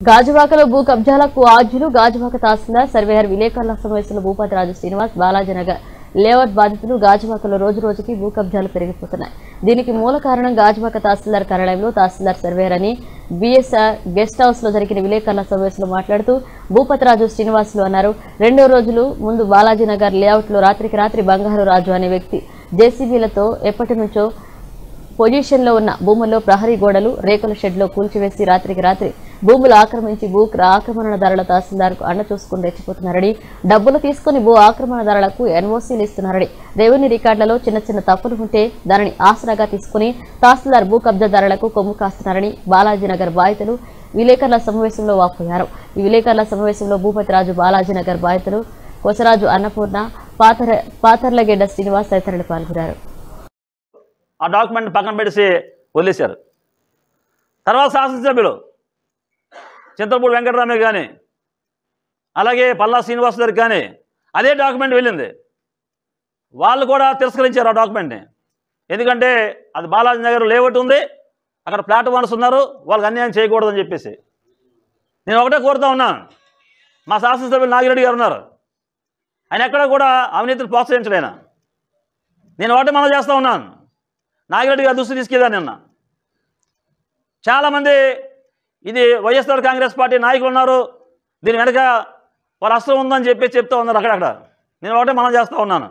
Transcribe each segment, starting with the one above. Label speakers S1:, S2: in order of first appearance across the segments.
S1: గాజువాకలో భూ కబ్జాలకు ఆజ్యులు గాజువాక తహసీల్దార్ సర్వేయర్ విలేకరుల సమావేశంలో భూపతి రాజు శ్రీనివాస్ బాలాజీనగర్ లేఅవుట్ బాధితులు గాజువాకలో రోజు రోజుకి భూ కబ్జాలు పెరిగిపోతున్నాయి దీనికి మూల కారణం గాజువాక తహసీల్దార్ కార్యాలయంలో తహసీల్దార్ సర్వేయర్ అని బీఎస్ఆర్ గెస్ట్ హౌస్ లో జరిగిన విలేకరుల సమావేశంలో మాట్లాడుతూ భూపతిరాజు శ్రీనివాసులు అన్నారు రెండో రోజులు ముందు బాలాజీనగర్ లేఅవుట్ లో రాత్రికి రాత్రి బంగారు రాజు అనే వ్యక్తి జేసీబీలతో ఎప్పటి నుంచో పొజిషన్లో ఉన్న భూముల్లో ప్రహరీ గోడలు రేకుల షెడ్లో కూల్చివేసి రాత్రికి రాత్రి భూములు ఆక్రమించి భూ ఆక్రమణదారుల తహసీల్దార్కు అండ చూసుకుని రెచ్చిపోతున్నారని డబ్బులు తీసుకుని భూ ఆక్రమణదారులకు ఎన్ఓసీలు ఇస్తున్నారని రెవెన్యూ రికార్డులలో చిన్న చిన్న తప్పులు ఉంటే దానిని ఆసరాగా తీసుకుని తహసీల్దార్ భూ కబ్జాదారులకు కొమ్ము కాస్తున్నారని బాలాజీనగర్ బాధితులు విలేకరుల సమావేశంలో వాపోయారు ఈ విలేకరుల సమావేశంలో భూపతిరాజు బాలాజీనగర్ బాధితులు కొసరాజు అన్నపూర్ణ పాతర పాతర్లగెడ్డ శ్రీనివాస్ తదితరులు పాల్గొన్నారు
S2: ఆ డాక్యుమెంట్ పక్కన పెట్టేసి వదిలేశారు తర్వాత శాసనసభ్యులు చింతలపూడి వెంకటరామయ్య కానీ అలాగే పల్లా శ్రీనివాస్ గారికి కానీ అదే డాక్యుమెంట్ వెళ్ళింది వాళ్ళు కూడా తిరస్కరించారు ఆ డాక్యుమెంట్ని ఎందుకంటే అది బాలాజీ నగర్ లేఅవుట్ ఉంది అక్కడ ప్లాట్ ఓనర్స్ ఉన్నారు వాళ్ళకి అన్యాయం చేయకూడదని చెప్పేసి నేను ఒకటే కోరుతా ఉన్నాను మా శాసనసభ్యులు నాగిరెడ్డి గారు ఉన్నారు ఆయన ఎక్కడ కూడా అవినీతిని ప్రోత్సహించడు ఆయన నేను ఒకటే మనం చేస్తూ ఉన్నాను నాగిరెడ్డి గారి దృష్టి తీసుకెళ్ళాను నిన్న చాలామంది ఇది వైఎస్ఆర్ కాంగ్రెస్ పార్టీ నాయకులు ఉన్నారు దీని వెనక వాళ్ళ అస్త్రం ఉందని చెప్పి చెప్తూ ఉన్నారు అక్కడక్కడ నేను ఒకటే మనం చేస్తూ ఉన్నాను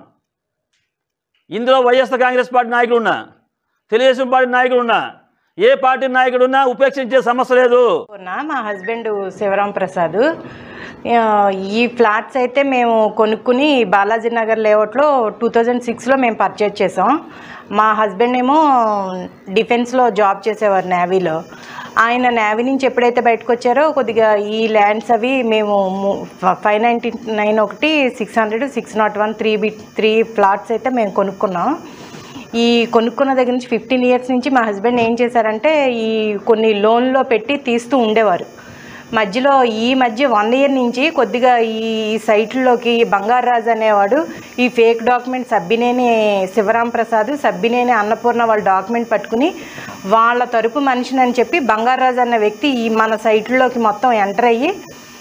S2: ఇందులో వైఎస్ఆర్ కాంగ్రెస్ పార్టీ నాయకులు ఉన్నా తెలుగుదేశం పార్టీ నాయకులు ఉన్నా ఏ పార్టీ నాయకుడు ఉన్నా ఉపేక్షించే సమస్య లేదు
S3: నా మా హస్బెండ్ శివరాం ప్రసాద్ ఆ, ఈ ఫ్లాట్స్ అయితే మేము కొనుక్కుని బాలాజీ నగర్ లేఅవుట్లో టూ థౌజండ్ సిక్స్లో మేము పర్చేజ్ చేసాం మా హస్బెండ్ ఏమో డిఫెన్స్లో జాబ్ చేసేవారు నేవీలో ఆయన నేవీ నుంచి ఎప్పుడైతే బయటకు వచ్చారో కొద్దిగా ఈ ల్యాండ్స్ అవి మేము ఫైవ్ నైంటీ నైన్ ఒకటి six hundred six nought one three B three flats అయితే మేము కొనుక్కున్నాం ఈ కొనుక్కున్న దగ్గర నుంచి ఫిఫ్టీన్ ఇయర్స్ నుంచి మా హస్బెండ్ ఏం చేశారంటే ఈ కొన్ని లోన్లో పెట్టి తీస్తూ ఉండేవారు మధ్యలో ఈ మధ్య వన్ ఇయర్ నుంచి కొద్దిగా ఈ సైట్లోకి బంగారాజు అనేవాడు ఈ ఫేక్ డాక్యుమెంట్ సబ్బినేని శివరాం ప్రసాద్ సబ్బినేని అన్నపూర్ణ వాళ్ళ డాక్యుమెంట్ పట్టుకుని వాళ్ళ తరపు మనిషిని అని చెప్పి బంగారాజు అన్న వ్యక్తి ఈ మన సైట్లోకి మొత్తం ఎంటర్ అయ్యి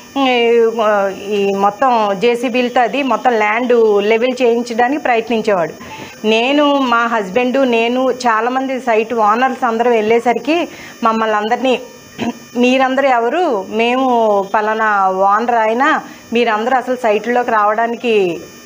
S3: ఈ మొత్తం జేసీబీలతో అది మొత్తం ల్యాండ్ లెవెల్ చేయించడానికి ప్రయత్నించేవాడు నేను మా హస్బెండ్ నేను చాలామంది సైట్ ఓనర్స్ అందరూ వెళ్ళేసరికి మమ్మల్ని అందరినీ మీరందరూ ఎవరు మేము పలానా ఓనర్ అయినా మీరందరూ అసలు సైట్లోకి రావడానికి